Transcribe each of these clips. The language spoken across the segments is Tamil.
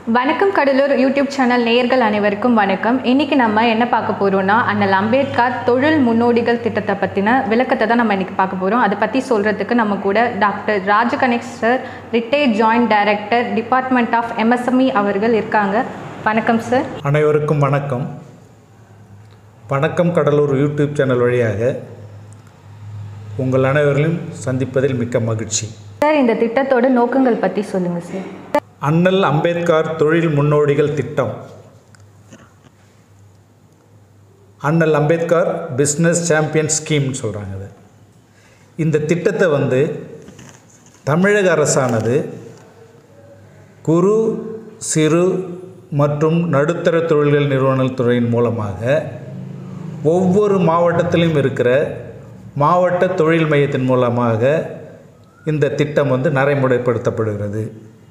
வணக்கம் கடலூர் யூடியூப் சேனல் நேயர்கள் அனைவருக்கும் வணக்கம் இன்னைக்கு நம்ம என்ன பார்க்க போறோம்னா அண்ணல் அம்பேத்கர் தொழில் முன்னோடிகள் திட்டத்தை பற்றின விளக்கத்தை தான் நம்ம இன்னைக்கு பார்க்க போகிறோம் அதை பற்றி சொல்கிறதுக்கு நம்ம கூட doctor Rajaganesh sir retired joint director department of MSME அவர்கள் இருக்காங்க வணக்கம் சார் அனைவருக்கும் வணக்கம் வணக்கம் கடலூர் யூடியூப் சேனல் வழியாக உங்கள் அனைவரையும் சந்திப்பதில் மிக்க மகிழ்ச்சி சார் இந்த திட்டத்தோட நோக்கங்கள் பற்றி சொல்லுங்கள் சார் அண்ணல் அம்பேத்கர் தொழில் முன்னோடிகள் திட்டம் அண்ணல் அம்பேத்கர் பிஸ்னஸ் சாம்பியன் ஸ்கீம்னு சொல்கிறாங்க இது இந்த திட்டத்தை வந்து தமிழக அரசானது குறு சிறு மற்றும் நடுத்தர தொழில்கள் நிறுவனல் துறையின் மூலமாக ஒவ்வொரு மாவட்டத்திலும் இருக்கிற மாவட்ட தொழில் மையத்தின் மூலமாக இந்த திட்டம் வந்து நடைமுறைப்படுத்தப்படுகிறது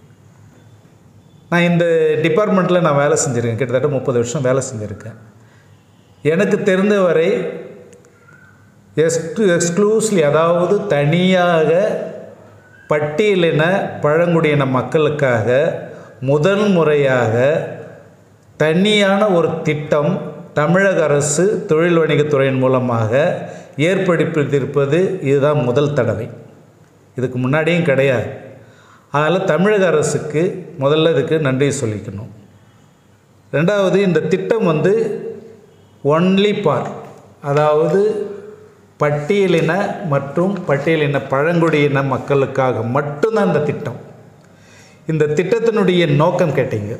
நான் இந்த டிபார்ட்மெண்ட்டில் நான் வேலை செஞ்சுருக்கேன் கிட்டத்தட்ட முப்பது வருஷம் வேலை செஞ்சுருக்கேன் எனக்கு தெரிந்தவரை எக்ஸ்க்ளூ எக்ஸ்க்ளூஸ்லி அதாவது தனியாக பட்டியலின பழங்குடியின மக்களுக்காக முதல் முறையாக தனியான ஒரு திட்டம் தமிழக அரசு தொழில் வணிகத்துறையின் மூலமாக ஏற்படுத்தியிருப்பது இதுதான் முதல் தடவை இதுக்கு முன்னாடியும் கிடையாது அதனால் தமிழக அரசுக்கு முதல்ல இதுக்கு நன்றி சொல்லிக்கணும் ரெண்டாவது இந்த திட்டம் வந்து ஒன்லி பார் அதாவது பட்டியலின மற்றும் பட்டியலின பழங்குடியின மக்களுக்காக மட்டும்தான் இந்த திட்டம் இந்த திட்டத்தினுடைய நோக்கம் கேட்டீங்க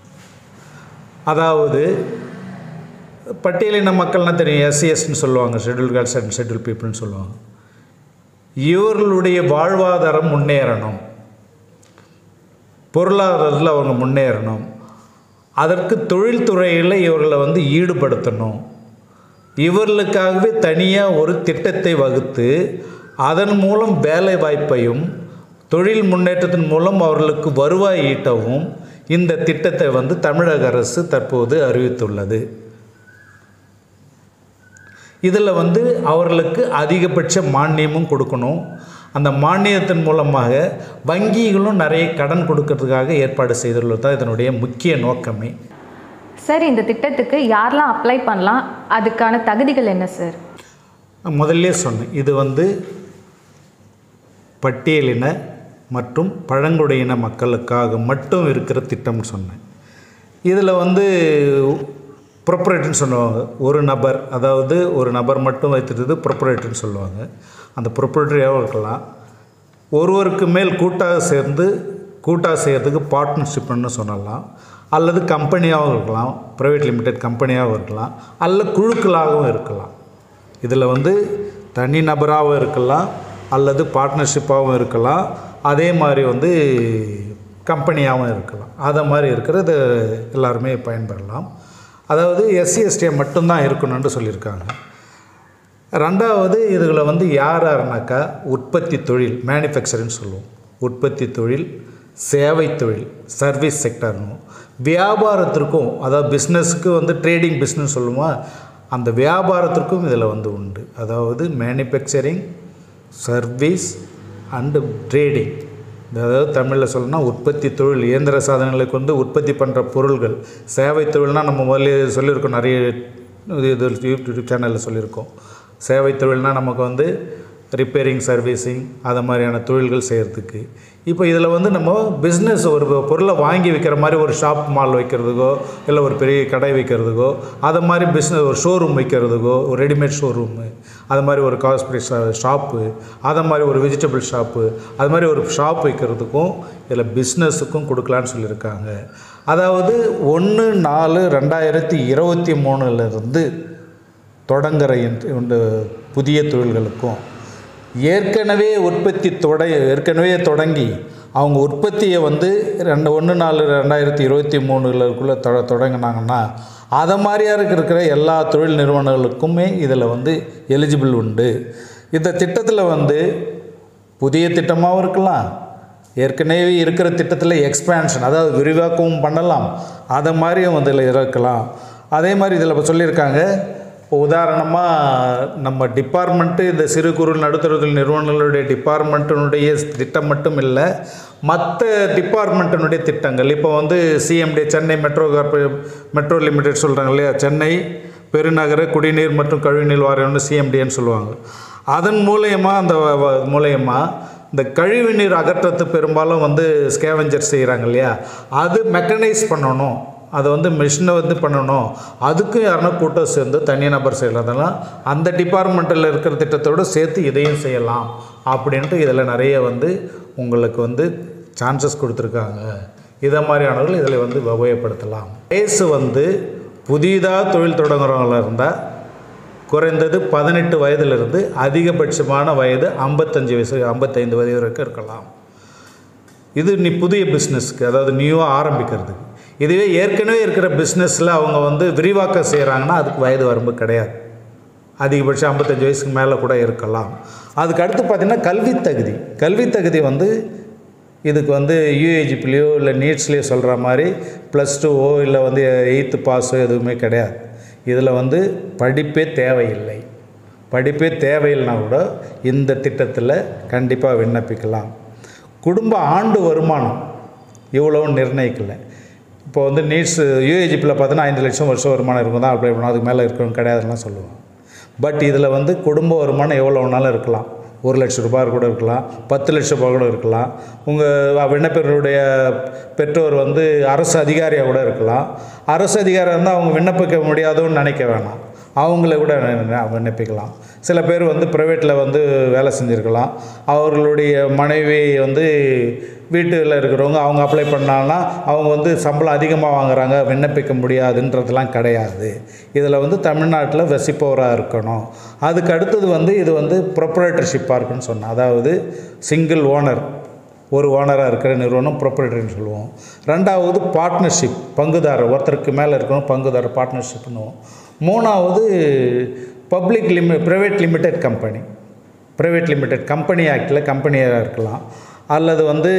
அதாவது பட்டியலின மக்கள்னால் தெரியும் எஸ்சிஎஸ்ன்னு சொல்லுவாங்க ஷெட்யூல் காஸ்ட் அண்ட் ஷெட்யூல் பீப்புள்னு சொல்லுவாங்க இவர்களுடைய வாழ்வாதாரம் முன்னேறணும் பொருளாதாரத்தில் அவங்க முன்னேறணும் அதற்கு தொழில்துறையில் இவர்களை வந்து ஈடுபடுத்தணும் இவர்களுக்காகவே தனியாக ஒரு திட்டத்தை வகுத்து அதன் மூலம் வேலை வாய்ப்பையும் தொழில் முன்னேற்றத்தின் மூலம் அவர்களுக்கு வருவாய் ஈட்டவும் இந்த திட்டத்தை வந்து தமிழக அரசு தற்போது அறிவித்துள்ளது இதில் வந்து அவர்களுக்கு அதிகபட்ச மானியமும் கொடுக்கணும் அந்த மானியத்தின் மூலமாக வங்கிகளும் நிறைய கடன் கொடுக்கறதுக்காக ஏற்பாடு செய்துள்ளது தான் இதனுடைய முக்கிய நோக்கமே சார் இந்த திட்டத்துக்கு யாரெல்லாம் அப்ளை பண்ணலாம் அதுக்கான தகுதிகள் என்ன சார் நான் முதல்ல சொன்னேன் இது வந்து பட்டியலின மற்றும் பழங்குடியின மக்களுக்காக மட்டும் இருக்கிற திட்டம்னு சொன்னேன் இதில் வந்து ப்ரொப்ரேட்டர்னு சொல்லுவாங்க ஒரு நபர் அதாவது ஒரு நபர் மட்டும் வைத்திருந்தது ப்ரொப்ரேட்டர்னு சொல்லுவாங்க அந்த ப்ரொப்ரேட்டரியாகவும் இருக்கலாம் ஒருவருக்கு மேல் கூட்டாக சேர்ந்து கூட்டாக செய்கிறதுக்கு பார்ட்னர்ஷிப்னு சொல்லலாம் அல்லது கம்பெனியாகவும் இருக்கலாம் ப்ரைவேட் லிமிடெட் கம்பெனியாகவும் இருக்கலாம் அல்ல குழுக்களாகவும் இருக்கலாம் இதில் வந்து தனி நபராகவும் இருக்கலாம் அல்லது பார்ட்னர்ஷிப்பாகவும் இருக்கலாம் அதே மாதிரி வந்து கம்பெனியாகவும் இருக்கலாம் அதை மாதிரி இருக்கிறது எல்லாருமே பயன்பெறலாம் அதாவது எஸ்சி எஸ்டியை மட்டும்தான் இருக்கணும்னு சொல்லியிருக்காங்க ரெண்டாவது இதில் வந்து யார் யாருனாக்கா உற்பத்தி தொழில் மேனுஃபேக்சரின்னு சொல்லுவோம் உற்பத்தி தொழில் சேவை தொழில் சர்வீஸ் செக்டர்னும் வியாபாரத்திற்கும் அதாவது பிஸ்னஸுக்கு வந்து ட்ரேடிங் பிஸ்னஸ் சொல்லுவோமா அந்த வியாபாரத்திற்கும் இதில் வந்து உண்டு அதாவது மேனுஃபேக்சரிங் சர்வீஸ் அண்டு ட்ரேடிங் அதாவது தமிழில் சொல்லணும்னா உற்பத்தி தொழில் இயந்திர சாதனங்களை கொண்டு உற்பத்தி பண்ணுற பொருள்கள் சேவை தொழில்னால் நம்ம முதல்ல சொல்லியிருக்கோம் நிறைய இது யூடியூப் சேனலில் சொல்லியிருக்கோம் சேவை தொழில்னால் நமக்கு வந்து ரிப்பேரிங் சர்வீசிங் அதை மாதிரியான தொழில்கள் செய்கிறதுக்கு இப்போ இதில் வந்து நம்ம பிஸ்னஸ் ஒரு பொருளை வாங்கி விற்கிற மாதிரி ஒரு ஷாப் மால் வைக்கிறதுக்கோ இல்லை ஒரு பெரிய கடை வைக்கிறதுக்கோ அதை மாதிரி பிஸ்னஸ் ஒரு ஷோரூம் வைக்கிறதுக்கோ ஒரு ரெடிமேட் ஷோரூமு அது மாதிரி ஒரு காஸ்மெட்டிக் ஷாப்பு அதை மாதிரி ஒரு வெஜிடபிள் ஷாப்பு அது மாதிரி ஒரு ஷாப் வைக்கிறதுக்கும் இதில் பிஸ்னஸுக்கும் கொடுக்கலான்னு சொல்லியிருக்காங்க அதாவது ஒன்று நாலு ரெண்டாயிரத்தி இருபத்தி மூணுலேருந்து தொடங்குற இந்த புதிய தொழில்களுக்கும் ஏற்கனவே உற்பத்தி தொட ஏற்கனவே தொடங்கி அவங்க உற்பத்தியை வந்து ரெண்டு ஒன்று நாலு ரெண்டாயிரத்தி இருபத்தி மூணுலக்குள்ளே தொ தொடங்கினாங்கன்னா அதை மாதிரியா இருக்கிற எல்லா தொழில் நிறுவனங்களுக்குமே இதில் வந்து எலிஜிபிள் உண்டு இந்த திட்டத்தில் வந்து புதிய திட்டமாகவும் இருக்கலாம் ஏற்கனவே இருக்கிற திட்டத்தில் எக்ஸ்பேன்ஷன் அதாவது விரிவாக்கமும் பண்ணலாம் அதை மாதிரியும் வந்து இதில் இருக்கலாம் அதே மாதிரி இதில் இப்போ சொல்லியிருக்காங்க உதாரணமாக நம்ம டிபார்ட்மெண்ட்டு இந்த சிறு குறு நடுத்தரத்தில் நிறுவனங்களுடைய டிபார்ட்மெண்ட்டினுடைய திட்டம் மட்டும் இல்லை மற்ற டிபார்ட்மெண்ட்டினுடைய திட்டங்கள் இப்போ வந்து சிஎம்டி சென்னை மெட்ரோ கார்பரே மெட்ரோ லிமிடெட் சொல்கிறாங்க இல்லையா சென்னை பெருநகர குடிநீர் மற்றும் கழிவுநீர் வாரியம்னு சிஎம்டின்னு சொல்லுவாங்க அதன் மூலயமா அந்த வ- வ- மூலயமா இந்த கழிவுநீர் அகற்றத்து பெரும்பாலும் வந்து ஸ்கேவெஞ்சர் செய்கிறாங்க இல்லையா அது மெக்கனைஸ் பண்ணணும் அதை வந்து மிஷினை வந்து பண்ணணும் அதுக்கும் யாருன்னா கூட்டம் சேர்ந்து தனிநபர் செய்யறதெல்லாம் அந்த டிபார்ட்மெண்ட்டில் இருக்கிற திட்டத்தோடு சேர்த்து இதையும் செய்யலாம் அப்படின்ட்டு இதில் நிறைய வந்து உங்களுக்கு வந்து சான்சஸ் கொடுத்துருக்காங்க இதை மாதிரியானவர்கள் இதில் வந்து உபயோகப்படுத்தலாம் வயசு வந்து புதிதாக தொழில் தொடங்குறவங்களா இருந்தால் குறைந்தது பதினெட்டு வயதிலிருந்து அதிகபட்சமான வயது ஐம்பத்தஞ்சு வயசு ஐம்பத்தைந்து வயது வரைக்கும் இருக்கலாம் இது நீ புதிய பிஸ்னஸ்க்கு அதாவது நியூவாக ஆரம்பிக்கிறதுக்கு இதுவே ஏற்கனவே இருக்கிற பிஸ்னஸில் அவங்க வந்து விரிவாக்கம் செய்கிறாங்கன்னா அதுக்கு வயது வரம்பு கிடையாது அதிகபட்சம் ஐம்பத்தஞ்சு வயசுக்கு மேலே கூட இருக்கலாம் அதுக்கு அடுத்து பார்த்திங்கன்னா கல்வி தகுதி கல்வி தகுதி வந்து இதுக்கு வந்து யூஏஜிபிலையோ இல்லை நீட்ஸ்லேயோ சொல்கிற மாதிரி ப்ளஸ் டூவோ இல்லை வந்து எயித்து பாஸோ எதுவுமே கிடையாது இதில் வந்து படிப்பே தேவையில்லை படிப்பே தேவையில்லைனா கூட இந்த திட்டத்தில் கண்டிப்பாக விண்ணப்பிக்கலாம் குடும்ப ஆண்டு வருமானம் இவ்வளோவும் நிர்ணயிக்கலை இப்போ வந்து நீட்ஸ் யூஏஜிபியில் பார்த்தோன்னா ஐந்து லட்சம் வருஷம் வருமானம் இருக்கும் தான் அப்ளை பண்ணணும் அதுக்கு மேலே இருக்கணும் கிடையாதுலாம் சொல்லுவாங்க பட் இதில் வந்து குடும்ப வருமானம் எவ்வளோ வேணாலும் இருக்கலாம் ஒரு லட்ச ரூபாய் கூட இருக்கலாம் பத்து லட்ச ரூபாய் கூட இருக்கலாம் உங்கள் விண்ணப்பருடைய பெற்றோர் வந்து அரசு அதிகாரியாக கூட இருக்கலாம் அரசு அதிகாரியாக இருந்தால் அவங்க விண்ணப்பிக்க முடியாதுன்னு நினைக்க வேணாம் அவங்கள கூட ந- விண்ணப்பிக்கலாம் சில பேர் வந்து ப்ரைவேட்டில் வந்து வேலை செஞ்சுருக்கலாம் அவர்களுடைய மனைவி வந்து வீட்டில் இருக்கிறவங்க அவங்க அப்ளை பண்ணாங்கன்னா அவங்க வந்து சம்பளம் அதிகமாக வாங்குறாங்க விண்ணப்பிக்க முடியாதுன்றதெல்லாம் கிடையாது இதில் வந்து தமிழ்நாட்டில் வசிப்பவராக இருக்கணும் அதுக்கு அடுத்தது வந்து இது வந்து ப்ரொப்ரேட்டர்ஷிப்பாக இருக்குன்னு சொன்னேன் அதாவது சிங்கிள் ஓனர் ஒரு ஓனராக இருக்கிற நிறுவனம் ப்ரொப்ரேட்டர்னு சொல்லுவோம் ரெண்டாவது பார்ட்னர்ஷிப் பங்குதாரர் ஒருத்தருக்கு மேலே இருக்கணும் பங்குதாரர் பார்ட்னர்ஷிப்னுவோம் மூணாவது பப்ளிக் லிமி private limited company private limited company ஆக்டில் கம்பெனியாக இருக்கலாம் அல்லது வந்து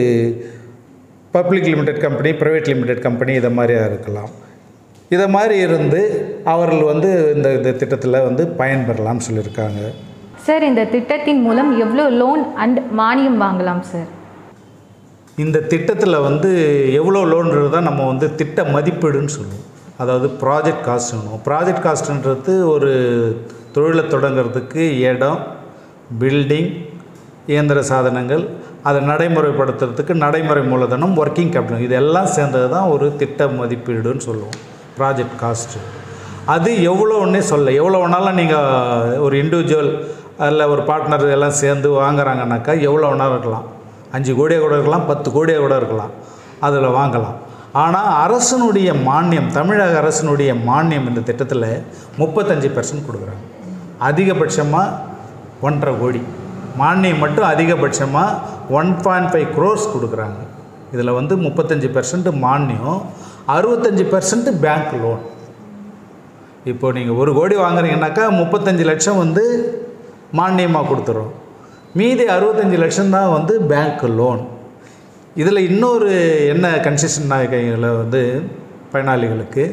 public limited company private limited company இதை மாதிரியாக இருக்கலாம் இதை மாதிரி இருந்து அவர்கள் வந்து இந்த இந்த திட்டத்தில் வந்து பயன்பெறலாம்னு சொல்லியிருக்காங்க சார் இந்த திட்டத்தின் மூலம் எவ்வளோ லோன் அண்ட் மானியம் வாங்கலாம் சார் இந்த திட்டத்தில் வந்து எவ்வளோ லோன்றது தான் நம்ம வந்து திட்ட மதிப்பீடுன்னு சொல்லுவோம் அதாவது ப்ராஜெக்ட் காஸ்ட்னுவோம் ப்ராஜெக்ட் காஸ்ட்ன்றது ஒரு தொழிலை தொடங்குறதுக்கு இடம் பில்டிங் இயந்திர சாதனங்கள் அதை நடைமுறைப்படுத்துறதுக்கு நடைமுறை மூலதனம் ஒர்க்கிங் கேபிட்டல் இதெல்லாம் சேர்ந்தது தான் ஒரு திட்ட மதிப்பீடுன்னு சொல்லுவோம் ப்ராஜெக்ட் காஸ்ட்டு அது எவ்வளோன்னே சொல்ல எவ்வளோ வேணாலும் நீங்கள் ஒரு இண்டிவிஜுவல் அதில் ஒரு பார்ட்னர் எல்லாம் சேர்ந்து வாங்குறாங்கனாக்கா எவ்வளோ வேணாலும் இருக்கலாம் அஞ்சு கோடியாக கூட இருக்கலாம் பத்து கோடியாக கூட இருக்கலாம் அதில் வாங்கலாம் ஆனால் அரசனுடைய மானியம் தமிழக அரசனுடைய மானியம் இந்த திட்டத்தில் முப்பத்தஞ்சு பெர்சன்ட் கொடுக்குறாங்க அதிகபட்சமாக ஒன்றரை கோடி மானியம் மட்டும் அதிகபட்சமாக ஒன் பாயிண்ட் ஃபைவ் க்ரோர்ஸ் கொடுக்குறாங்க இதில் வந்து முப்பத்தஞ்சு பெர்சன்ட் மானியம் அறுபத்தஞ்சு பெர்சன்ட் பேங்க் லோன் இப்போ நீங்கள் ஒரு கோடி வாங்குறீங்கன்னாக்கா முப்பத்தஞ்சு லட்சம் வந்து மானியமாக கொடுத்துரும் மீதி அறுபத்தஞ்சு லட்சம் தான் வந்து பேங்க் லோன் இதில் இன்னொரு என்ன கன்செஷன் கையில் வந்து பயனாளிகளுக்கு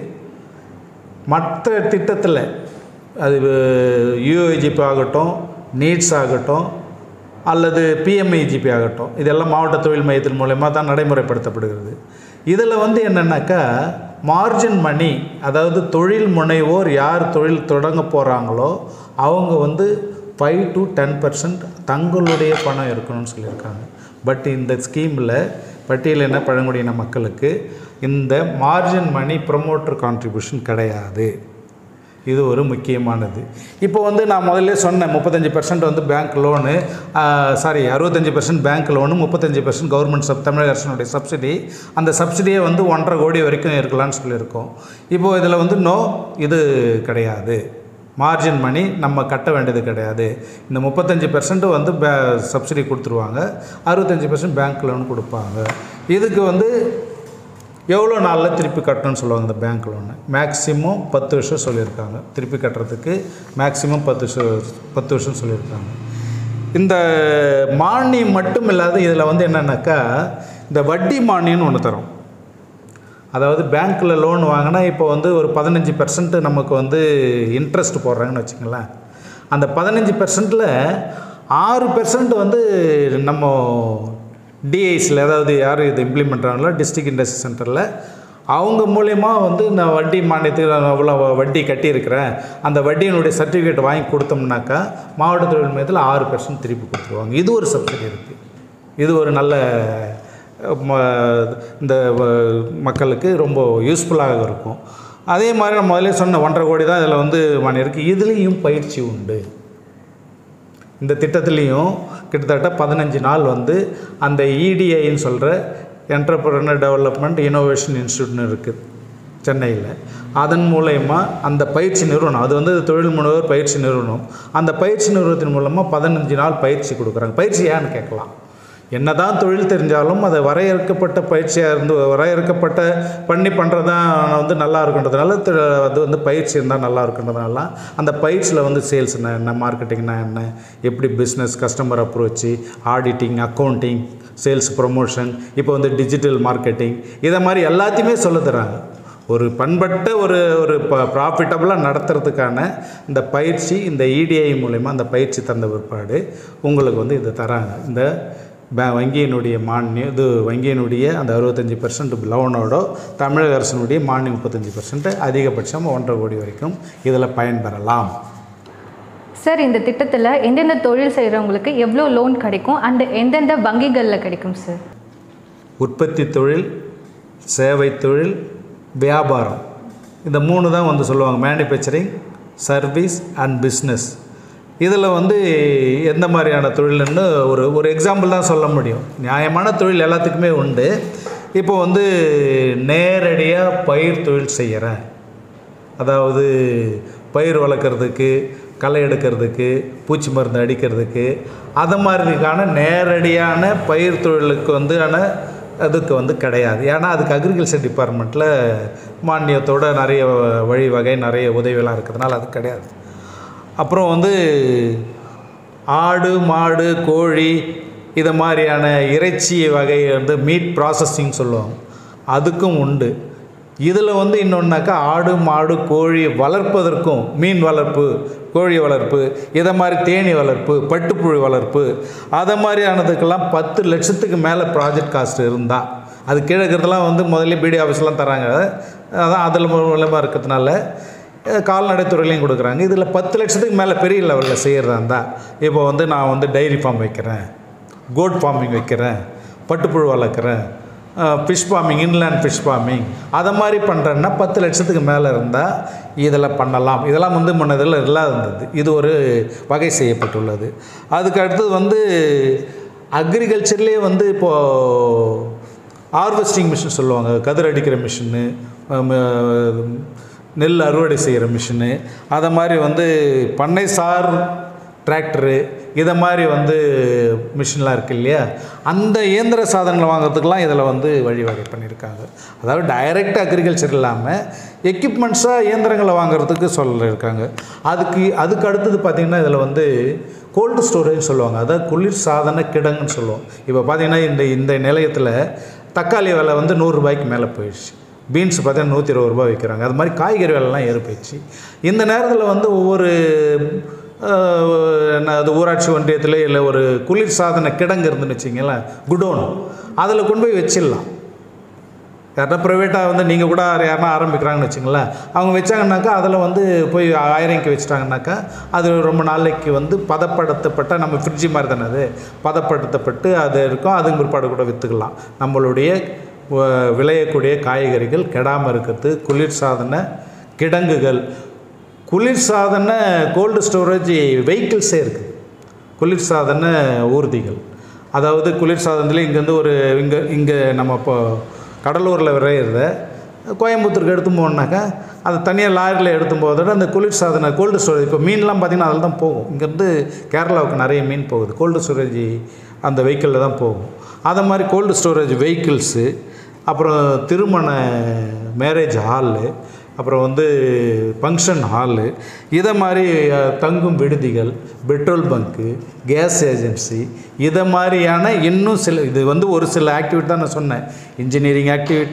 மற்ற திட்டத்தில் அது யூஏஜிபி ஆகட்டும் நீட்ஸ் ஆகட்டும் அல்லது பிஎம்ஐஜிபி ஆகட்டும் இதெல்லாம் மாவட்ட தொழில் மையத்தின் மூலயமா தான் நடைமுறைப்படுத்தப்படுகிறது இதில் வந்து என்னென்னாக்கா மார்ஜின் மணி அதாவது தொழில் முனைவோர் யார் தொழில் தொடங்க போகிறாங்களோ அவங்க வந்து ஃபைவ் டு டென் பர்சன்ட் தங்களுடைய பணம் இருக்கணும்னு சொல்லியிருக்காங்க பட் இந்த ஸ்கீமில் பட்டியலின பழங்குடியின மக்களுக்கு இந்த மார்ஜின் மணி ப்ரொமோட்டர் கான்ட்ரிபியூஷன் கிடையாது இது ஒரு முக்கியமானது இப்போ வந்து நான் முதல்ல சொன்னேன் முப்பத்தஞ்சு பர்சன்ட் வந்து பேங்க் லோனு சாரி அறுபத்தஞ்சு பர்சன்ட் பேங்க் லோனு முப்பத்தஞ்சு பர்சன்ட் கவர்மெண்ட் சப் தமிழக அரசினுடைய சப்சிடி அந்த சப்சிடியே வந்து ஒன்றரை கோடி வரைக்கும் இருக்கலாம்னு சொல்லியிருக்கோம் இப்போது இதில் வந்து நோ இது கிடையாது மார்ஜின் மணி நம்ம கட்ட வேண்டியது கிடையாது இந்த முப்பத்தஞ்சு பெர்சன்ட் வந்து பே சப்சிடி கொடுத்துருவாங்க அறுபத்தஞ்சு பர்சன்ட் பேங்க் லோன் கொடுப்பாங்க இதுக்கு வந்து எவ்வளோ நாளில் திருப்பி கட்டணும்னு சொல்லுவாங்க இந்த பேங்க் லோனு மேக்ஸிமம் பத்து வருஷம் சொல்லியிருக்காங்க திருப்பி கட்டுறதுக்கு மேக்ஸிமம் பத்து வருஷம் பத்து வருஷம் சொல்லியிருக்காங்க இந்த மானியம் மட்டும் இல்லாத இதில் வந்து என்னென்னாக்கா இந்த வட்டி மானியம்னு ஒன்று தரோம் அதாவது பேங்க்கில் லோன் வாங்கினா இப்போ வந்து ஒரு பதினஞ்சு பர்சன்ட் நமக்கு வந்து இன்ட்ரெஸ்ட் போடுறாங்கன்னு வச்சுங்களேன் அந்த பதினஞ்சு பர்சன்ட்டில் ஆறு பெர்சன்ட் வந்து நம்ம டிஐஸில் அதாவது யார் இது இம்ப்ளிமெண்ட் பண்ணுறாங்களோ டிஸ்ட்ரிக்ட் இண்டஸ்ட்ரி சென்டரில் அவங்க மூலயமா வந்து நான் வட்டி மானியத்துக்கு நான் அவ்வளோ வட்டி கட்டியிருக்கிறேன் அந்த வட்டியினுடைய சர்டிஃபிகேட் வாங்கி கொடுத்தோம்னாக்கா மாவட்ட தொழில் மையத்தில் ஆறு பெர்சன்ட் திருப்பி கொடுத்துருவாங்க இது ஒரு சப்சிடி இருக்குது இது ஒரு நல்ல ம- இந்த வ- மக்களுக்கு ரொம்ப யூஸ்ஃபுல்லாக இருக்கும் அதே மாதிரி நான் முதல்ல சொன்ன ஒன்றரை கோடி தான் இதில் வந்து மணி இருக்குது இதுலேயும் பயிற்சி உண்டு இந்த திட்டத்துலேயும் கிட்டத்தட்ட பதினஞ்சு நாள் வந்து அந்த இடிஐன்னு சொல்கிற என்டர்பிரனர் டெவலப்மெண்ட் இனோவேஷன் இன்ஸ்டியூட்னு இருக்குது சென்னையில் அதன் மூலயமா அந்த பயிற்சி நிறுவனம் அது வந்து தொழில் முனைவோர் பயிற்சி நிறுவனம் அந்த பயிற்சி நிறுவனத்தின் மூலமாக பதினஞ்சு நாள் பயிற்சி கொடுக்குறாங்க பயிற்சி ஏன்னு கேட்கலாம் என்னதான் தொழில் தெரிஞ்சாலும் அதை வரையறுக்கப்பட்ட பயிற்சியாக இருந்து வரையறுக்கப்பட்ட பண்ணி பண்ணுறதான் வந்து நல்லா இருக்குன்றதுனால தி- அது வந்து பயிற்சி இருந்தால் நல்லா இருக்குன்றதுனால அந்த பயிற்சியில் வந்து சேல்ஸ்னா என்ன மார்க்கெட்டிங்னா என்ன எப்படி business customer approach auditing accounting sales promotion இப்போ வந்து டிஜிட்டல் மார்க்கெட்டிங் இதை மாதிரி எல்லாத்தையுமே சொல்லித் தராங்க ஒரு பண்பட்ட ஒரு ஒரு ப்ராஃபிட்டபுளாக நடத்துறதுக்கான இந்த பயிற்சி இந்த இடிஐ மூலயமா அந்த பயிற்சி தந்த பிற்பாடு உங்களுக்கு வந்து இதை தராங்க இந்த பே வங்கியினுடைய மானியம் இது வங்கியினுடைய அந்த அறுபத்தஞ்சி பர்சன்ட் லோனோட தமிழக அரசினுடைய மானியம் முப்பத்தஞ்சு பர்சன்ட் அதிகபட்சம் ஒன்றரை கோடி வரைக்கும் இதில் பயன்பெறலாம் சார் இந்த திட்டத்தில் எந்தெந்த தொழில் செய்கிறவங்களுக்கு எவ்வளோ லோன் கிடைக்கும் அண்ட் எந்தெந்த வங்கிகளில் கிடைக்கும் சார் உற்பத்தி தொழில் சேவை தொழில் வியாபாரம் இந்த மூணு தான் வந்து சொல்லுவாங்க மேனுஃபேக்சரிங் சர்வீஸ் அண்ட் பிஸ்னஸ் இதில் வந்து எந்த மாதிரியான தொழில்னு ஒரு ஒரு எக்ஸாம்பிள் தான் சொல்ல முடியும் நியாயமான தொழில் எல்லாத்துக்குமே உண்டு இப்போ வந்து நேரடியாக பயிர் தொழில் செய்கிறேன் அதாவது பயிர் வளர்க்குறதுக்கு களை எடுக்கிறதுக்கு பூச்சி மருந்து அடிக்கிறதுக்கு அது மாதிரிக்கான நேரடியான பயிர் தொழிலுக்கு வந்து ஆன அதுக்கு வந்து கிடையாது ஏன்னா அதுக்கு அக்ரிகல்ச்சர் டிபார்ட்மெண்ட்டில் மானியத்தோட நிறைய வழி வகை நிறைய உதவியெல்லாம் இருக்கிறதுனால அது கிடையாது அப்புறம் வந்து ஆடு மாடு கோழி இதை மாதிரியான இறைச்சி வகை வந்து மீட் ப்ராசஸிங் சொல்லுவாங்க அதுக்கும் உண்டு இதில் வந்து இன்னொன்னாக்கா ஆடு மாடு கோழி வளர்ப்பதற்கும் மீன் வளர்ப்பு கோழி வளர்ப்பு இதை மாதிரி தேனி வளர்ப்பு பட்டுப்புழு வளர்ப்பு அதை மாதிரியானதுக்கெல்லாம் பத்து லட்சத்துக்கு மேலே ப்ராஜெக்ட் காஸ்ட் இருந்தால் அது கீழே இருக்கிறதெல்லாம் வந்து முதல்ல பிடி ஆஃபீஸ்லாம் தராங்க அதான் அதில் மூலமாக இருக்கிறதுனால அஹ், கால்நடைத்துறையிலையும் கொடுக்குறாங்க இதில் பத்து லட்சத்துக்கு மேலே பெரிய லெவலில் செய்கிறதா இருந்தால் இப்போ வந்து நான் வந்து டைரி ஃபார்ம் வைக்கிறேன் கோட் ஃபார்மிங் வைக்கிறேன் பட்டுப்புழு வளர்க்குறேன் fish farming inland fish farming அதை மாதிரி பண்ணுறேன்னா பத்து லட்சத்துக்கு மேலே இருந்தால் இதில் பண்ணலாம் இதெல்லாம் வந்து முன்னதில் இல்லாத இருந்தது இது ஒரு வகை செய்யப்பட்டுள்ளது அதுக்கு அடுத்தது வந்து அக்ரிகல்ச்சர்லேயே வந்து இப்போது ஹார்வெஸ்டிங் மிஷின் சொல்லுவாங்க கதிர் அடிக்கிற மிஷினு நெல் அறுவடை செய்கிற மிஷினு அதை மாதிரி வந்து பண்ணை சார் டிராக்டரு இதை மாதிரி வந்து மிஷின்லாம் இருக்கு இல்லையா அந்த இயந்திர சாதனங்களை வாங்குறதுக்கெலாம் இதில் வந்து வழிவகை பண்ணியிருக்காங்க அதாவது டைரக்ட் அக்ரிகல்ச்சர் இல்லாமல் எக்யூப்மெண்ட்ஸாக இயந்திரங்களை வாங்குறதுக்கு சொல்லியிருக்காங்க அதுக்கு அதுக்கு அடுத்தது பார்த்திங்கன்னா இதில் வந்து கோல்டு ஸ்டோரேஜ் சொல்லுவாங்க அதாவது குளிர் சாதன கிடங்குன்னு சொல்லுவோம் இப்போ பார்த்திங்கன்னா இந்த இந்த நிலையத்தில் தக்காளி விலை வந்து நூறுரூபாய்க்கு மேலே போயிடுச்சு பீன்ஸ் பார்த்தீங்கன்னா நூற்றி இருபது ரூபாய் விற்கிறாங்க அது மாதிரி காய்கறி விலைலாம் ஏறி போயிடுச்சு இந்த நேரத்தில் வந்து ஒவ்வொரு அஹ், என்ன அது ஊராட்சி ஒன்றியத்தில் இல்லை ஒரு குளிர் சாதன கிடங்கு இருந்துன்னு வச்சிங்களேன் குடோன் அதில் கொண்டு போய் வச்சிடலாம் யார்னா ப்ரைவேட்டாக வந்து நீங்கள் கூட யாருனா ஆரம்பிக்கிறாங்கன்னு வச்சுங்களேன் அவங்க வச்சாங்கன்னாக்கா அதில் வந்து போய் ஆயிரங்க்கு வச்சுட்டாங்கனாக்கா அது ரொம்ப நாளைக்கு வந்து பதப்படுத்தப்பட்ட நம்ம ஃப்ரிட்ஜி மாதிரி தானே அது பதப்படுத்தப்பட்டு அது இருக்கும் அதுக்கு பிற்பாடு கூட விற்றுக்கலாம் நம்மளுடைய வ- விளையக்கூடிய காய்கறிகள் கெடாமல் இருக்கிறது குளிர் சாதன கிடங்குகள் குளிர் சாதன கோல்டு ஸ்டோரேஜ் வெஹிக்கிள்ஸே இருக்குது குளிர் சாதன ஊர்திகள் அதாவது குளிர் சாதனத்தில் இங்கேருந்து ஒரு இங்கே இங்கே நம்ம இப்போ கடலூரில் விரையிறத கோயம்புத்தூருக்கு எடுத்து போகணுனாக்கா அது தனியாக லாரியில் எடுத்து போகிறத விட அந்த குளிர் சாதன கோல்டு ஸ்டோரேஜ் இப்போ மீன்லாம் பார்த்திங்கன்னா அதில் தான் போகும் இங்கேருந்து கேரளாவுக்கு நிறைய மீன் போகுது கோல்டு ஸ்டோரேஜ் அந்த வெஹிக்கிளில் தான் போகும் அதை மாதிரி கோல்டு ஸ்டோரேஜ் வெஹிக்கிள்ஸு அப்புறம் திருமண மேரேஜ் ஹாலு அப்புறம் வந்து ஃபங்க்ஷன் ஹாலு இதை மாதிரி அஹ், தங்கும் விடுதிகள் பெட்ரோல் பங்க்கு கேஸ் ஏஜென்சி இதை மாதிரியான இன்னும் சில இது வந்து ஒரு சில ஆக்டிவிட்டி தான் நான் சொன்னேன் இன்ஜினியரிங் ஆக்டிவிட்டி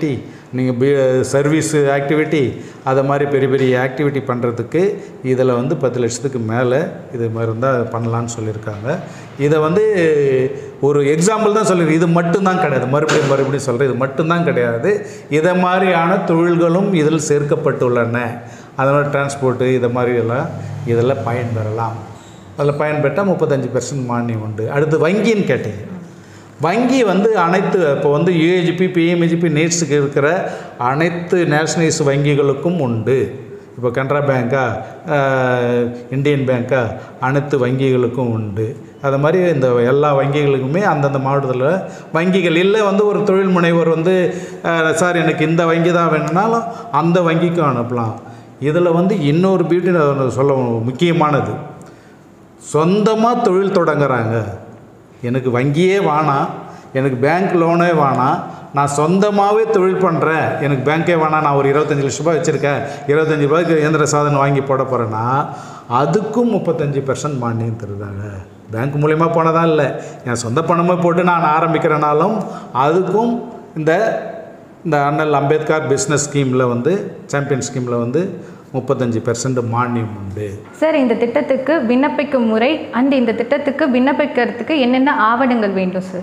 நீங்கள் பி சர்வீஸ் ஆக்டிவிட்டி அதை மாதிரி பெரிய பெரிய ஆக்டிவிட்டி பண்ணுறதுக்கு இதில் வந்து பத்து லட்சத்துக்கு மேலே இது மாதிரி இருந்தால் பண்ணலான்னு சொல்லியிருக்காங்க இதை வந்து ஒரு எக்ஸாம்பிள் தான் சொல்லியிருக்கேன் இது மட்டும்தான் கிடையாது மறுபடியும் மறுபடியும் சொல்கிறேன் இது மட்டும்தான் கிடையாது இதை மாதிரியான தொழில்களும் இதில் சேர்க்கப்பட்டுள்ளன அதனால் டிரான்ஸ்போர்ட்டு இதை மாதிரி எல்லாம் இதில் பயன்பெறலாம் அதில் பயன்பெற்றால் முப்பத்தஞ்சு பெர்சன்ட் மானியம் உண்டு அடுத்து வங்கின்னு கேட்டீங்க வங்கி வந்து அனைத்து இப்போ வந்து யூஏஜிபி பிஎம்ஏஜிபி நீட்ஸுக்கு இருக்கிற அனைத்து நேஷனலைஸ் வங்கிகளுக்கும் உண்டு இப்போ கனரா பேங்க்கா ஆஹ், இந்தியன் பேங்க்கா அனைத்து வங்கிகளுக்கும் உண்டு அது மாதிரி இந்த எல்லா வங்கிகளுக்குமே அந்தந்த மாவட்டத்தில் வங்கிகள் இல்லை வந்து ஒரு தொழில் முனைவர் வந்து ஆஹ், சார் எனக்கு இந்த வங்கி தான் வேணும்னாலும் அந்த வங்கிக்கும் அனுப்பலாம் இதில் வந்து இன்னொரு பியூட்டி சொல்ல முக்கியமானது சொந்தமாக தொழில் தொடங்குறாங்க எனக்கு வங்கியே வேணாம் எனக்கு பேங்க் லோனே வேணாம் நான் சொந்தமாகவே தொழில் பண்ணுறேன் எனக்கு பேங்க்கே வேணாம் நான் ஒரு இருபத்தஞ்சி லட்ச ரூபாய் வச்சுருக்கேன் இருபத்தஞ்சி ரூபாய்க்கு இயந்திர சாதனம் வாங்கி போட போகிறேன்னா அதுக்கும் முப்பத்தஞ்சு பெர்சன்ட் மானியம் தருதாங்க பேங்க் மூலிமா போனதான் இல்லை என் சொந்த பணமே போட்டு நான் ஆரம்பிக்கிறனாலும் அதுக்கும் இந்த இந்த அண்ணல் அம்பேத்கர் பிஸ்னஸ் ஸ்கீமில் வந்து சாம்பியன் ஸ்கீமில் வந்து முப்பத்தஞ்சு பெர்சன்ட் மானியம் உண்டு சார் இந்த திட்டத்துக்கு விண்ணப்பிக்கும் முறை அண்ட் இந்த திட்டத்துக்கு விண்ணப்பிக்கிறதுக்கு என்னென்ன ஆவணங்கள் வேண்டும் சார்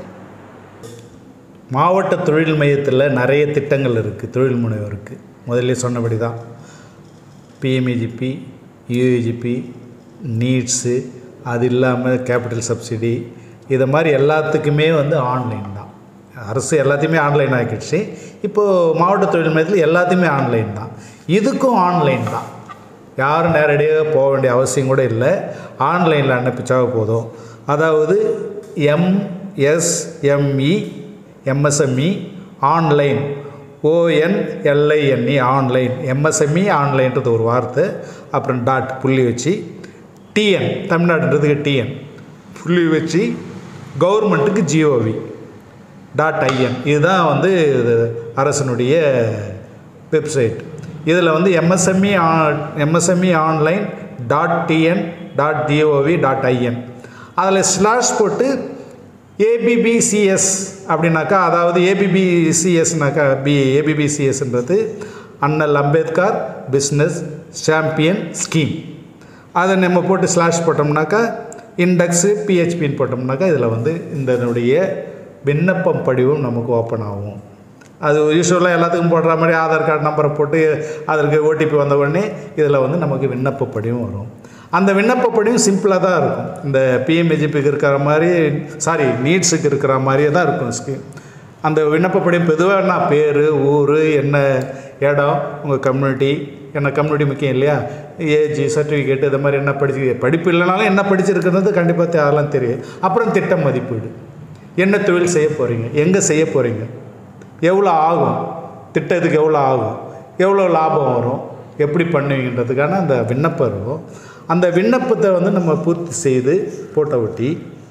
மாவட்ட தொழில் மையத்தில் நிறைய திட்டங்கள் இருக்குது தொழில் முனைவோருக்கு முதல்ல சொன்னபடி தான் பிஎம்இஜிபி யூஏஜிபி நீட்ஸு அது இல்லாமல் கேபிட்டல் சப்சிடி இதை மாதிரி எல்லாத்துக்குமே வந்து ஆன்லைன் தான் அரசு எல்லாத்தையுமே ஆன்லைன் ஆக்கிடுச்சு இப்போது மாவட்ட தொழில் மையத்தில் எல்லாத்தையுமே ஆன்லைன் தான் இதுக்கும் ஆன்லைன் தான் யாரும் நேரடியாக போக வேண்டிய அவசியம் கூட இல்லை ஆன்லைனில் அனுப்பிச்சா போதும் அதாவது MSME MSME online O N L I N E online MSME ஆன்லைன்றது ஒரு வார்த்தை அப்புறம் டாட் புள்ளி வச்சு டிஎன் தமிழ்நாடுன்றதுக்கு டிஎன் புள்ளி வச்சு கவர்மெண்ட்டுக்கு ஜிஓவி டாட் ஐஎன் இதுதான் வந்து இது அரசனுடைய வெப்சைட் இதில் வந்து MSME MSME online dot TN dot GOV dot IN அதில் ஸ்லாஷ் போட்டு ஏபிபிசிஎஸ் அப்படின்னாக்கா அதாவது ஏபிபிசிஎஸ்னாக்கா பி ஏபிபிசிஎஸ்ன்றது அண்ணல் அம்பேத்கர் பிஸ்னஸ் சாம்பியன் ஸ்கீம் அதை நம்ம போட்டு ஸ்லாஷ் போட்டோம்னாக்கா இண்டெக்ஸு பிஹெச்பின்னு போட்டோம்னாக்கா இதில் வந்து இதனுடைய விண்ணப்பம் படிவம் நமக்கு ஓப்பன் ஆகும் அது யூஸ்வலாக எல்லாத்துக்கும் போடுற மாதிரி ஆதார் கார்டு நம்பரை போட்டு அதற்கு ஓடிபி வந்த உடனே இதில் வந்து நமக்கு விண்ணப்ப படிவம் வரும் அந்த விண்ணப்ப படிவம் சிம்பிளாக தான் இருக்கும் இந்த பிஎம்ஏஜிபிக்கு இருக்கிற மாதிரி சாரி நீட்ஸுக்கு இருக்கிற மாதிரியே தான் இருக்கும் ஸ்கீம் அந்த விண்ணப்ப படிவம் பொதுவாக பேர் ஊர் என்ன இடம் உங்கள் கம்யூனிட்டி என்ன கம்யூனிட்டி முக்கியம் இல்லையா ஏஜ் சர்டிஃபிகேட் இது மாதிரி என்ன படிச்சு படிப்பு இல்லைனாலும் என்ன படிச்சிருக்கிறது கண்டிப்பாக அதெல்லாம் தெரியும் அப்புறம் திட்ட மதிப்பீடு என்ன தொழில் செய்ய போகிறீங்க எங்கே செய்ய போகிறீங்க எவ்வளோ ஆகும் திட்டத்துக்கு எவ்வளோ ஆகும் எவ்வளோ லாபம் வரும் எப்படி பண்ணுவீங்கன்றதுக்கான அந்த விண்ணப்பம் இருக்கும் அந்த விண்ணப்பத்தை வந்து நம்ம பூர்த்தி செய்து போட்டோ ஒட்டி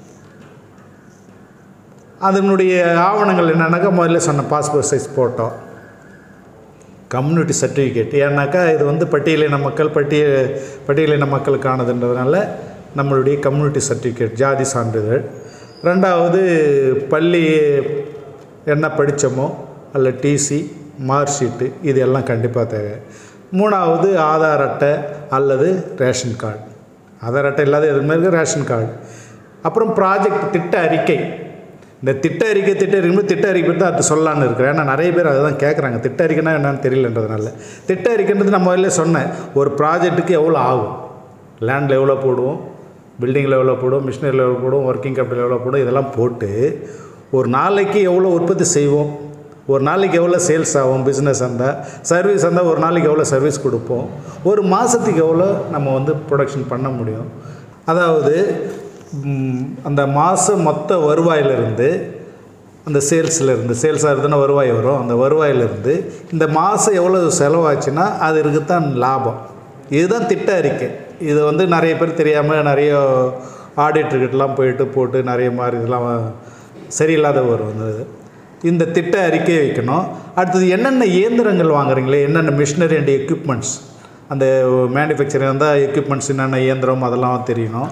அதனுடைய ஆவணங்கள் என்னன்னாக்கா முதல்ல சொன்ன passport size photo community certificate ஏன்னாக்கா இது வந்து பட்டியலின மக்கள் பட்டிய பட்டியலின மக்களுக்கானதுன்றதுனால நம்மளுடைய கம்யூனிட்டி சர்டிஃபிகேட் ஜாதி சான்றிதழ் ரெண்டாவது பள்ளி என்ன படித்தோமோ அல்ல டிசி மார்க் ஷீட்டு இது எல்லாம் கண்டிப்பாக தேவை மூணாவது ஆதார் அட்டை அல்லது ரேஷன் கார்டு ஆதார் அட்டை இல்லாத எதுவுமே இருக்குது ரேஷன் கார்டு அப்புறம் ப்ராஜெக்ட் திட்ட அறிக்கை இந்த திட்ட அறிக்கை திட்ட அறிக்கை திட்ட அறிக்கை பற்றி அது சொல்லலான்னு இருக்கிறேன் ஏன்னா நிறைய பேர் அதுதான் கேட்குறாங்க திட்ட அறிக்கைனா என்னன்னு தெரியலன்றதுனால திட்ட அறிக்கைன்றது நம்ம முதல்ல சொன்னேன் ஒரு ப்ராஜெக்ட்டுக்கு எவ்வளோ ஆகும் லேண்டில் எவ்வளோ போடுவோம் பில்டிங்கில் எவ்வளோ போடுவோம் மிஷினரியில் எவ்வளோ போடுவோம் ஒர்க்கிங் கேபிட்டல் எவ்வளோ போடுவோம் இதெல்லாம் போட்டு ஒரு நாளைக்கு எவ்வளோ உற்பத்தி செய்வோம் ஒரு நாளைக்கு எவ்வளோ சேல்ஸ் ஆகும் பிஸ்னஸ் இருந்தால் சர்வீஸ் இருந்தால் ஒரு நாளைக்கு எவ்வளோ சர்வீஸ் கொடுப்போம் ஒரு மாதத்துக்கு எவ்வளோ நம்ம வந்து ப்ரொடக்ஷன் பண்ண முடியும் அதாவது ம், அந்த மாதம் மொத்த வருவாயிலிருந்து அந்த சேல்ஸில் இருந்து சேல்ஸாக இருந்துன்னா வருவாய் வரும் அந்த வருவாயிலிருந்து இந்த மாதம் எவ்வளோ செலவாச்சுன்னா அது இருக்குதான் லாபம் இதுதான் திட்ட அறிக்கை இது வந்து நிறைய பேர் தெரியாமல் நிறைய ஆடிட்டர்கிட்டலாம் போயிட்டு போட்டு நிறைய மாதிரி இதெல்லாம் சரியில்லாத வரும் இந்த இது. இந்த திட்ட அறிக்கையை வைக்கணும் அடுத்தது என்னென்ன இயந்திரங்கள் வாங்குறீங்களே என்னென்ன மிஷினரி அண்ட் எக்யூப்மெண்ட்ஸ் அந்த மேனுஃபேக்சரிங் இருந்தால் எக்யூப்மெண்ட்ஸ் என்னென்ன இயந்திரம் அதெல்லாம் தெரியணும்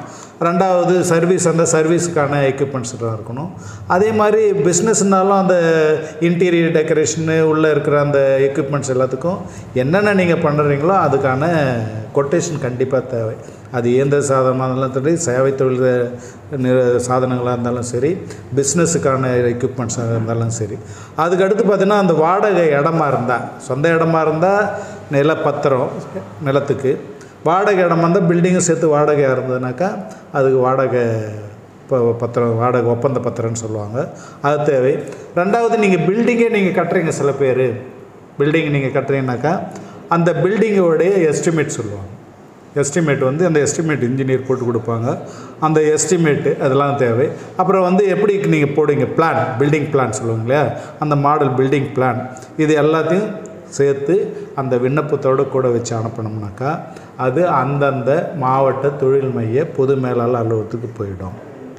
ரெண்டாவது சர்வீஸ் அந்த சர்வீஸுக்கான எக்யூப்மெண்ட்ஸ் இருக்கணும் அதே மாதிரி பிஸ்னஸ்னாலும் அந்த இன்டீரியர் டெக்கரேஷனு உள்ளே இருக்கிற அந்த எக்யூப்மெண்ட்ஸ் எல்லாத்துக்கும் என்னென்ன நீங்கள் பண்ணுறீங்களோ அதுக்கான கொட்டேஷன் கண்டிப்பாக தேவை அது இயந்திர சாதனமாக இருந்தாலும் சரி சேவை தொழில் நிற சாதனங்களாக இருந்தாலும் சரி பிஸ்னஸுக்கான எக்யூப்மெண்ட்ஸாக இருந்தாலும் சரி அதுக்கு அடுத்து பார்த்திங்கன்னா அந்த வாடகை இடமா இருந்தால் சொந்த இடமா இருந்தால் நிலப்பத்திரம் நிலத்துக்கு வாடகை இடமா இருந்தால் பில்டிங்கும் சேர்த்து வாடகையாக இருந்ததுனாக்கா அதுக்கு வாடகை இப்போ பத்திரம் வாடகை ஒப்பந்த பத்திரம்னு சொல்லுவாங்க அது தேவை ரெண்டாவது நீங்கள் பில்டிங்கே நீங்கள் கட்டுறீங்க சில பேர் பில்டிங் நீங்கள் கட்டுறீங்கனாக்கா அந்த பில்டிங்கோடைய எஸ்டிமேட் சொல்லுவாங்க எஸ்டிமேட் வந்து அந்த எஸ்டிமேட் இன்ஜினியர் போட்டு கொடுப்பாங்க அந்த எஸ்டிமேட்டு அதெல்லாம் தேவை அப்புறம் வந்து எப்படி நீங்கள் போடுவீங்க பிளான் பில்டிங் பிளான் சொல்லுவாங்க இல்லையா அந்த மாடல் பில்டிங் பிளான் இது எல்லாத்தையும் சேர்த்து அந்த விண்ணப்பத்தோடு கூட வச்சு அனுப்பினோம்னாக்கா அது அந்தந்த மாவட்ட தொழில் மைய பொது மேலாளர் அலுவலகத்துக்கு போயிடும்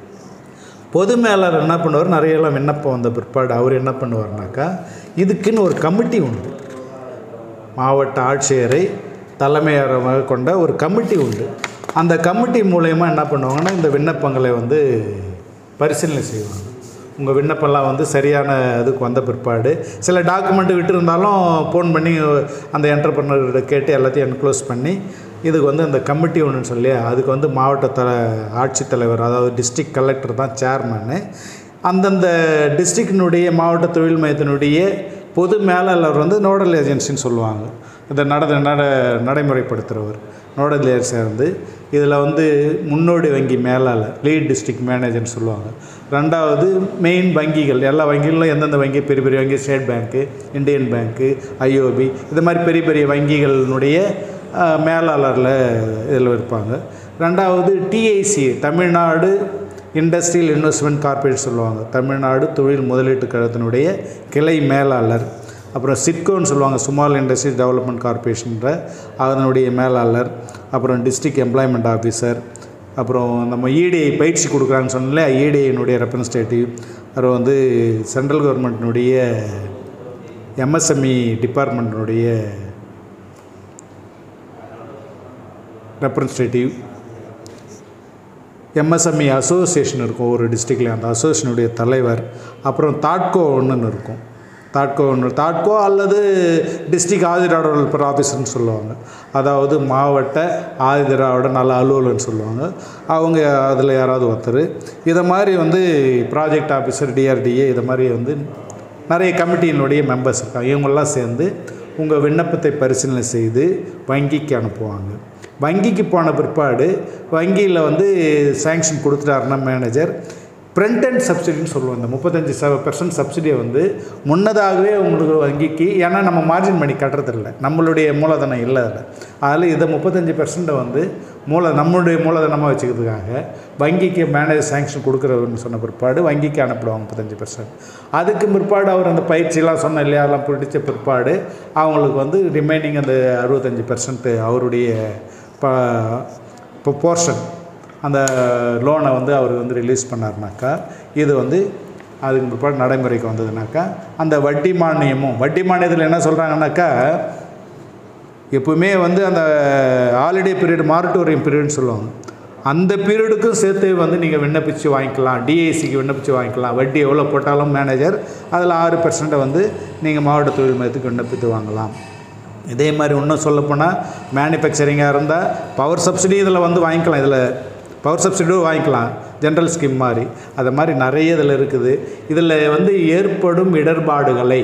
பொது மேலாளர் என்ன பண்ணுவார் நிறையெல்லாம் விண்ணப்பம் வந்த பிற்பாடு அவர் என்ன பண்ணுவார்னாக்கா இதுக்குன்னு ஒரு கமிட்டி உண்டு மாவட்ட ஆட்சியரை தலைமையரமாக கொண்ட ஒரு கமிட்டி உண்டு அந்த கமிட்டி மூலயமா என்ன பண்ணுவாங்கன்னா இந்த விண்ணப்பங்களை வந்து பரிசீலனை செய்வாங்க உங்கள் விண்ணப்பம்லாம் வந்து சரியான இதுக்கு வந்த பிற்பாடு சில டாக்குமெண்ட் விட்டுருந்தாலும் ஃபோன் பண்ணி அந்த என்டர்பிரனர்கிட்ட கேட்டு எல்லாத்தையும் என்க்ளோஸ் பண்ணி இதுக்கு வந்து அந்த கமிட்டி ஒன்றுன்னு சொல்லி அதுக்கு வந்து மாவட்ட தல ஆட்சித்தலைவர் அதாவது டிஸ்ட்ரிக்ட் கலெக்டர் தான் சேர்மன்னு அந்தந்த டிஸ்ட்ரிக்டினுடைய மாவட்ட தொழில் மையத்தினுடைய பொது மேலாளர் வந்து நோடல் ஏஜென்சின்னு சொல்லுவாங்க இதை நட நட நடைமுறைப்படுத்துகிறவர் நோடல் ஏஜென்சி இருந்து இதில் வந்து முன்னோடி வங்கி மேலாளர் லீட் டிஸ்ட்ரிக்ட் மேனேஜர்னு சொல்லுவாங்க ரெண்டாவது மெயின் வங்கிகள் எல்லா வங்கிகளும் எந்தெந்த வங்கி பெரிய பெரிய வங்கி ஸ்டேட் பேங்க்கு இந்தியன் பேங்க்கு ஐஓபி இது மாதிரி பெரிய பெரிய வங்கிகளினுடைய அஹ், மேலாளரில் இதில் இருப்பாங்க ரெண்டாவது DIC Tamil Nadu industrial investment corporate சொல்லுவாங்க தமிழ்நாடு தொழில் முதலீட்டு கழகத்தினுடைய கிளை மேலாளர் அப்புறம் சிட்கோன்னு சொல்லுவாங்க ஸ்மால் இண்டஸ்ட்ரீஸ் டெவலப்மெண்ட் கார்ப்பரேஷன்ற அதனுடைய மேலாளர் அப்புறம் டிஸ்ட்ரிக்ட் எம்ப்ளாய்மெண்ட் ஆஃபீஸர் அப்புறம் நம்ம இடிஐ பயிற்சி கொடுக்குறாங்கன்னு சொன்னாலே இடிஐனுடைய ரெப்ரசன்டேட்டிவ் அப்புறம் வந்து சென்ட்ரல் கவர்மெண்ட்டினுடைய எம்எஸ்எம்இ டிபார்ட்மெண்ட்டினுடைய ரெப்ரசன்டேட்டிவ் எம்எஸ்எம்இ அசோசியேஷன் இருக்கும் ஒரு டிஸ்ட்ரிக்ட்லேயும் அந்த அசோசியேஷனுடைய தலைவர் அப்புறம் தாட்கோ ஒன்றுன்னு இருக்கும் தாட்கோ ஒன்று தாட்கோ அல்லது டிஸ்ட்ரிக்ட் ஆதிராடர் ஆஃபீஸர்னு சொல்லுவாங்க அதாவது மாவட்ட ஆதிராவிட நல்ல அலுவலர்னு சொல்லுவாங்க அவங்க அதில் யாராவது ஒருத்தர் இதை மாதிரி வந்து ப்ராஜெக்ட் ஆஃபீஸர் டிஆர்டிஏ இதை மாதிரி வந்து நிறைய கமிட்டியினுடைய மெம்பர்ஸ் இருக்காங்க இவங்கெல்லாம் சேர்ந்து உங்கள் விண்ணப்பத்தை பரிசீலனை செய்து வங்கிக்கு அனுப்புவாங்க வங்கிக்கு போன பிற்பாடு வங்கியில் வந்து சேங்ஷன் கொடுத்துட்டாருன்னா மேனேஜர் பிரிண்ட் அண்ட் சப்சிடின்னு சொல்லுவோம் இந்த முப்பத்தஞ்சு ச பெர்சன்ட் சப்சிடியை வந்து முன்னதாகவே உங்களுக்கு வங்கிக்கு ஏன்னா நம்ம மார்ஜின் பண்ணி கட்டுறதில்ல நம்மளுடைய மூலதனம் இல்லை அதில் அதில் இதை முப்பத்தஞ்சு பெர்சண்ட்டை வந்து மூல நம்மளுடைய மூலதனமாக வச்சுக்கிறதுக்காக வங்கிக்கு மேனேஜர் சேங்ஷன் கொடுக்குறவர்னு சொன்ன பிற்பாடு வங்கிக்கு அனுப்பிடுவாங்க முப்பத்தஞ்சு பெர்சன்ட் அதுக்கு பிற்பாடு அவர் அந்த பயிற்சியெல்லாம் சொன்ன இல்லையா அதெல்லாம் பிடிச்ச பிற்பாடு அவங்களுக்கு வந்து ரிமைனிங் அந்த அறுபத்தஞ்சி பெர்சன்ட் அவருடைய ப இப்போ போர்ஷன் அந்த லோனை வந்து அவர் வந்து ரிலீஸ் பண்ணாருனாக்கா இது வந்து அதுக்கு பிற்பாடு நடைமுறைக்கு வந்ததுனாக்கா அந்த வட்டி மானியமும் வட்டி மானியத்தில் என்ன சொல்கிறாங்கன்னாக்கா எப்பவுமே வந்து அந்த ஹாலிடே பீரியட் மாரட்டோரியம் பீரியட்னு சொல்லுவாங்க அந்த பீரியடுக்கும் சேர்த்து வந்து நீங்கள் விண்ணப்பித்து வாங்கிக்கலாம் டிஐசிக்கு விண்ணப்பித்து வாங்கிக்கலாம் வட்டி எவ்வளோ போட்டாலும் மேனேஜர் அதில் ஆறு பெர்சண்ட்டை வந்து நீங்கள் மாவட்ட தொழில் மையத்துக்கு விண்ணப்பித்து வாங்கலாம் இதே மாதிரி இன்னும் சொல்லப்போனால் மேனுஃபேக்சரிங்காக இருந்தால் பவர் சப்சிடி இதில் வந்து வாங்கிக்கலாம் இதில் பவர் சப்சிடியும் வாங்கிக்கலாம் ஜென்ரல் ஸ்கீம் மாதிரி அது மாதிரி நிறைய இதில் இருக்குது இதில் வந்து ஏற்படும் இடர்பாடுகளை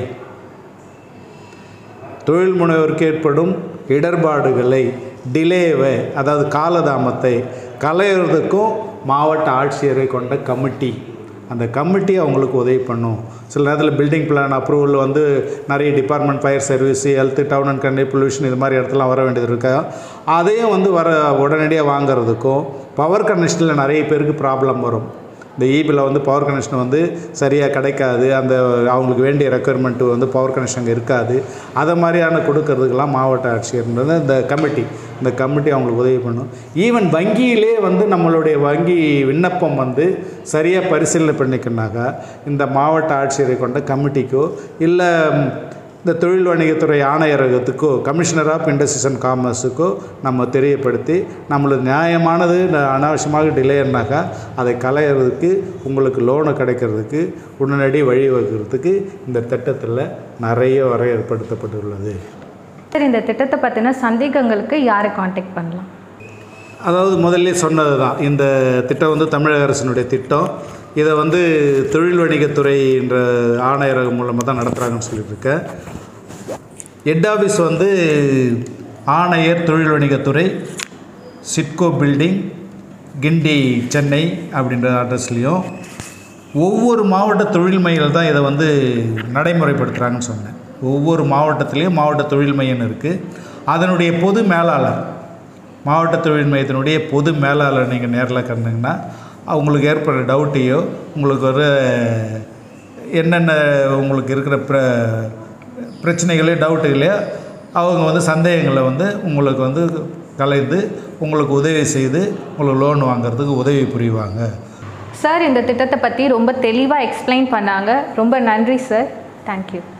தொழில் முனைவோருக்கு ஏற்படும் இடர்பாடுகளை டிலேவை அதாவது காலதாமத்தை களையிறதுக்கும் மாவட்ட ஆட்சியரை கொண்ட கமிட்டி அந்த கமிட்டி அவங்களுக்கு உதவி பண்ணும் சில நேரத்தில் பில்டிங் பிளான் அப்ரூவல் வந்து நிறைய department fire service health town and country pollution இது மாதிரி இடத்துலாம் வர வேண்டியது இருக்கா அதையும் வந்து வர உடனடியாக வாங்குறதுக்கும் பவர் கனெக்ஷனில் நிறைய பேருக்கு ப்ராப்ளம் வரும் இந்த ஈபியில் வந்து பவர் கனெக்ஷன் வந்து சரியாக கிடைக்காது அந்த அவங்களுக்கு வேண்டிய ரெக்குயர்மெண்ட்டு வந்து பவர் கனெக்ஷன் அங்கே இருக்காது அதை மாதிரியான கொடுக்கறதுக்கெல்லாம் மாவட்ட ஆட்சியர்ன்றது இந்த கமிட்டி இந்த கமிட்டி அவங்களுக்கு உதவி பண்ணும் ஈவன் வங்கியிலே வந்து நம்மளுடைய வங்கி விண்ணப்பம் வந்து சரியாக பரிசீலனை பண்ணிக்கனாக்கா இந்த மாவட்ட ஆட்சியரை கொண்ட கமிட்டிக்கோ இல்லை இந்த தொழில் வணிகத்துறை ஆணையரகத்துக்கோ கமிஷனர் ஆஃப் இண்டஸ்ட்ரீஸ் அண்ட் காமர்ஸுக்கோ நம்ம தெரியப்படுத்தி நம்மளுக்கு நியாயமானது ந- அனாவசியமாக டிலேனாக்கா அதை களையிறதுக்கு உங்களுக்கு லோனு கிடைக்கிறதுக்கு உடனடி வழிவகுக்கிறதுக்கு இந்த திட்டத்தில் நிறைய வரையறுப்படுத்தப்பட்டுள்ளது சார் இந்த திட்டத்தை பற்றின சந்தேகங்களுக்கு யாரை காண்டாக்ட் பண்ணலாம் அதாவது முதல்ல சொன்னது தான் இந்த திட்டம் வந்து தமிழக அரசினுடைய திட்டம் இதை வந்து தொழில் வணிகத்துறை என்ற ஆணையரகம் மூலமாக தான் நடத்துகிறாங்கன்னு சொல்லிட்டு இருக்கேன் ஹெட் ஆஃபீஸ் வந்து ஆணையர் தொழில் வணிகத்துறை சிட்கோ பில்டிங் கிண்டி சென்னை அப்படின்ற அட்ரஸ்லேயும் ஒவ்வொரு மாவட்ட தொழில் மையங்கள் தான் இதை வந்து நடைமுறைப்படுத்துகிறாங்கன்னு சொன்னேன் ஒவ்வொரு மாவட்டத்துலேயும் மாவட்ட தொழில் மையம் இருக்குது அதனுடைய பொது மேலாளர் மாவட்ட தொழில் மையத்தினுடைய பொது மேலாளர் நீங்கள் நேரில் கண்டிங்கன்னா உங்களுக்கு ஏற்படுற டவுட்டையோ உங்களுக்கு ஒரு என்னென்ன உங்களுக்கு இருக்கிற பிர பிரச்சனைகளே டவுட்டுகளையோ அவங்க வந்து சந்தேகங்களை வந்து உங்களுக்கு வந்து கலைந்து உங்களுக்கு உதவி செய்து உங்களுக்கு லோன் வாங்குறதுக்கு உதவி புரிவாங்க சார் இந்த திட்டத்தை பற்றி ரொம்ப தெளிவாக எக்ஸ்பிளைன் பண்ணாங்க ரொம்ப நன்றி சார் தேங்க்யூ